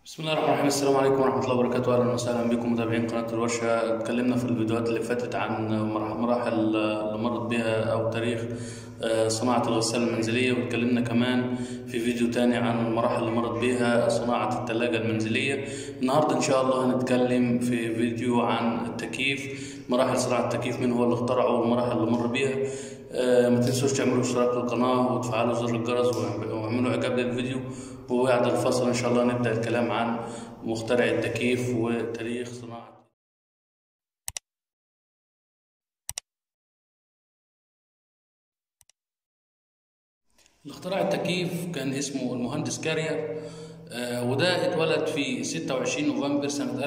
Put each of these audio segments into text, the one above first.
بسم الله الرحمن الرحيم السلام عليكم ورحمة الله وبركاته أهلا وسهلا بكم متابعين قناة الورشة اتكلمنا في الفيديوهات اللي فاتت عن مرح- مراحل اللي مرت بها أو تاريخ آه، صناعة الغسالة المنزلية واتكلمنا كمان في فيديو تاني عن المراحل اللي مرت بها صناعة الثلاجة المنزلية النهاردة إن شاء الله هنتكلم في فيديو عن التكييف مراحل صناعة التكييف من هو اللي اخترعه والمراحل اللي مر بيها آه، ما تنسوش تعملوا اشتراك في القناة وتفعلوا زر الجرس واعملوا إعجاب للفيديو وبعد الفصل إن شاء الله نبدأ الكلام عن مخترع التكييف وتاريخ صناعة اللي اخترع التكييف كان اسمه المهندس كارير آه، وده اتولد في 26 نوفمبر سنة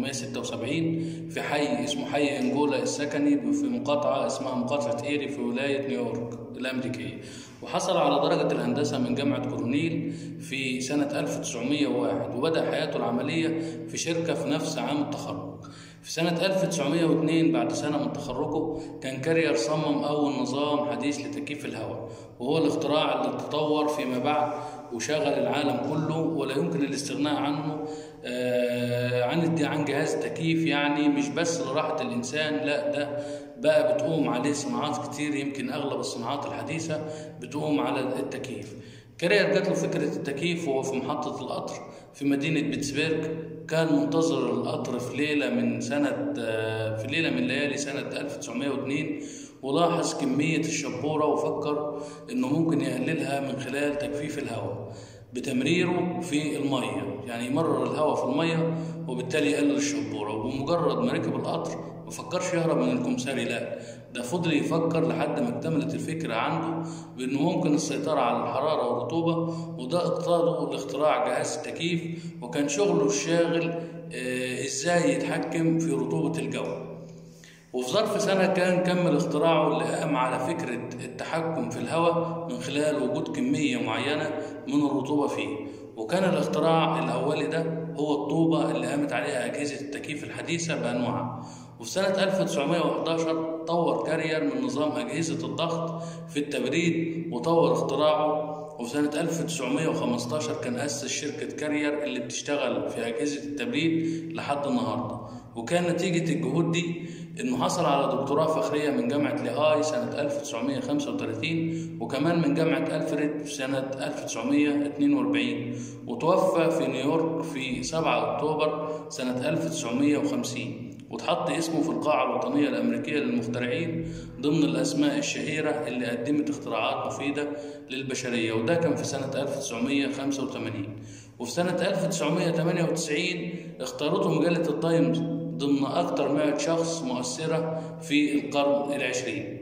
1876 في حي اسمه حي انجولا السكني في مقاطعة اسمها مقاطعة ايري في ولاية نيويورك الأمريكية وحصل على درجة الهندسة من جامعة كورنيل في سنة 1901 وبدأ حياته العملية في شركة في نفس عام التخرج في سنة 1902 بعد سنة من تخرجه كان كارير صمم أول نظام حديث لتكييف الهواء وهو الاختراع اللي تطور فيما بعد وشغل العالم كله ولا يمكن الاستغناء عنه آه، عن الد- عن جهاز التكييف يعني مش بس لراحة الإنسان لا ده بقى بتقوم عليه صناعات كتير يمكن أغلب الصناعات الحديثة بتقوم على التكييف كارير جات له فكرة التكييف وهو في محطة القطر في مدينة بيتسبرج كان منتظر القطر في ليلة من سنة آه، في ليلة من ليالي سنة 1902 ولاحظ كمية الشبورة وفكر إنه ممكن يقللها من خلال تجفيف الهواء بتمريره في المية يعني يمرر الهواء في المية وبالتالي يقلل الشبورة وبمجرد ما ركب القطر ما فكرش يهرب من الكمساري لا ده فضل يفكر لحد ما اكتملت الفكرة عنده بأنه ممكن السيطرة على الحرارة والرطوبة وده اقتاده لاختراع جهاز التكييف وكان شغله الشاغل آه، ازاي يتحكم في رطوبة الجو وفي ظرف سنة كان كمل اختراعه اللي قام على فكرة التحكم في الهواء من خلال وجود كمية معينة من الرطوبة فيه وكان الاختراع الأولي ده هو الطوبة اللي قامت عليها أجهزة التكييف الحديثة بأنواعها وفي سنة 1911 طور كارير من نظام أجهزة الضغط في التبريد وطور اختراعه وفي سنة 1915 كان أسس شركة كارير اللي بتشتغل في أجهزة التبريد لحد النهاردة وكان نتيجة الجهود دي إنه حصل على دكتوراه فخرية من جامعة ليهاي سنة 1935 وكمان من جامعة ألفريد في سنة 1942 وتوفى في نيويورك في 7 أكتوبر سنة 1950 وتحط اسمه في القاعة الوطنية الأمريكية للمخترعين ضمن الأسماء الشهيرة اللي قدمت اختراعات مفيدة للبشرية وده كان في سنة 1985 وفي سنة 1998 اختارته مجلة التايمز ضمن أكثر 100 شخص مؤثرة في القرن العشرين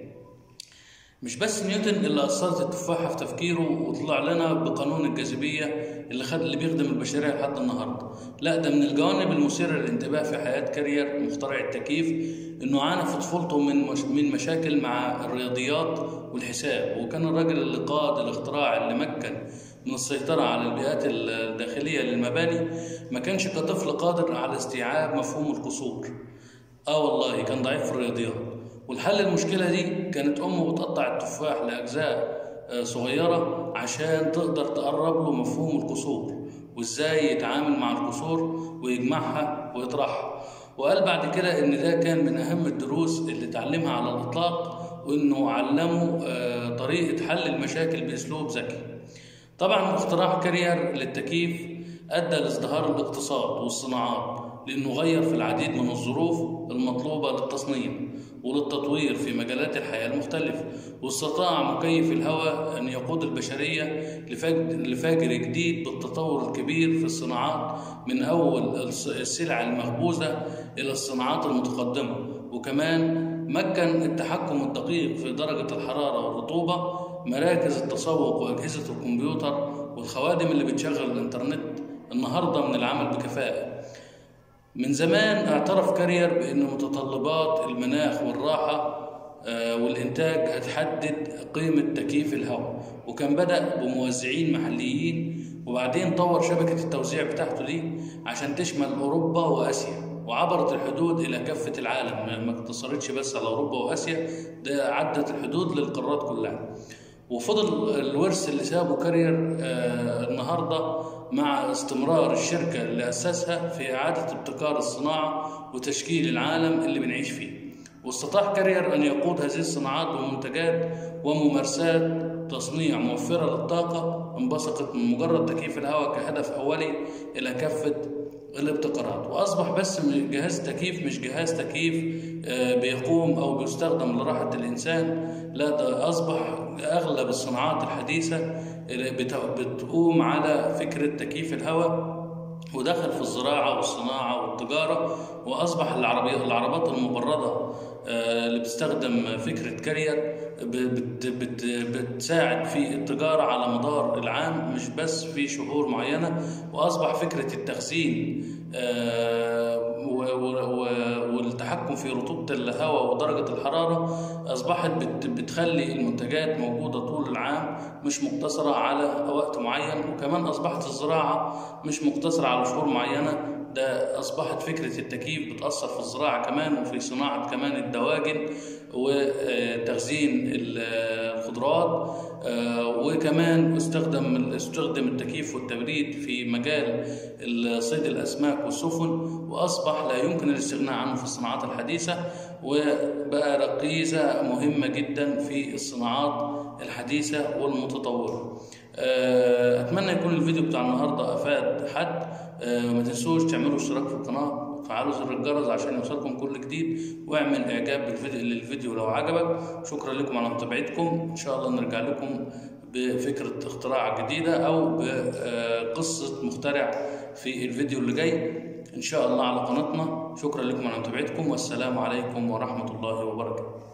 مش بس نيوتن اللي أثرت التفاحة في تفكيره وطلع لنا بقانون الجاذبية اللي خد اللي بيخدم البشرية لحد النهاردة لا ده من الجوانب المثيرة للانتباه في حياة كارير مخترع التكييف إنه عانى في طفولته من مش من مشاكل مع الرياضيات والحساب وكان الراجل اللي قاد الاختراع اللي مكن من السيطرة على البيئات الداخلية للمباني ما كانش كطفل قادر على استيعاب مفهوم القصور اه والله كان ضعيف في الرياضيات والحل المشكلة دي كانت أمه بتقطع التفاح لأجزاء آه، صغيرة عشان تقدر تقرب له مفهوم القصور وإزاي يتعامل مع القصور ويجمعها ويطرحها وقال بعد كده إن ده كان من أهم الدروس اللي اتعلمها على الإطلاق وإنه علمه آه، طريقة حل المشاكل بأسلوب ذكي طبعا اختراع كارير للتكييف ادى لازدهار الاقتصاد والصناعات لانه غير في العديد من الظروف المطلوبه للتصنيع وللتطوير في مجالات الحياه المختلفه واستطاع مكيف الهواء ان يقود البشريه لفج- لفجر جديد بالتطور الكبير في الصناعات من اول الس- السلع المخبوزه الى الصناعات المتقدمه وكمان مكن التحكم الدقيق في درجه الحراره والرطوبه مراكز التسوق واجهزه الكمبيوتر والخوادم اللي بتشغل الانترنت النهارده من العمل بكفاءه من زمان اعترف كارير بأن متطلبات المناخ والراحة آه، والإنتاج هتحدد قيمة تكييف الهواء وكان بدأ بموزعين محليين وبعدين طور شبكة التوزيع بتاعته دي عشان تشمل أوروبا وآسيا وعبرت الحدود إلى كافة العالم ما- ما اقتصرتش بس على أوروبا وآسيا ده عدت الحدود للقارات كلها وفضل الورث اللي سابه كارير آه النهارده مع استمرار الشركة اللي أسسها في إعادة ابتكار الصناعة وتشكيل العالم اللي بنعيش فيه واستطاع كارير أن يقود هذه الصناعات بمنتجات وممارسات تصنيع موفرة للطاقة انبثقت من مجرد تكييف الهواء كهدف أولي إلى كافة الابتكارات وأصبح بس جهاز تكييف مش جهاز تكييف بيقوم أو بيستخدم لراحة الإنسان لا ده أصبح أغلب الصناعات الحديثة بتقوم على فكرة تكييف الهواء ودخل في الزراعة والصناعة والتجارة وأصبح العربية العربات المبردة اللي بتستخدم فكرة كارير بت بت بتساعد في التجارة على مدار العام مش بس في شهور معينة وأصبح فكرة التخزين والتحكم في رطوبة الهواء ودرجة الحرارة أصبحت بتخلي المنتجات موجودة طول العام مش مقتصرة على وقت معين وكمان أصبحت الزراعة مش مقتصرة على شهور معينة ده أصبحت فكرة التكييف بتأثر في الزراعة كمان وفي صناعة كمان الدواجن وتخزين الخضروات وكمان استخدم استخدم التكييف والتبريد في مجال صيد الأسماك والسفن وأصبح لا يمكن الاستغناء عنه في الصناعات الحديثة وبقى ركيزة مهمة جدا في الصناعات الحديثة والمتطورة أتمنى يكون الفيديو بتاع النهاردة أفاد حد ما تنسوش تعملوا اشتراك في القناة فعلوا زر الجرس عشان يوصلكم كل جديد واعمل اعجاب بالفيديو للفيديو لو عجبك شكرا لكم على متابعتكم ان شاء الله نرجع لكم بفكرة اختراع جديدة او بقصة مخترع في الفيديو اللي جاي ان شاء الله على قناتنا شكرا لكم على متابعتكم والسلام عليكم ورحمة الله وبركاته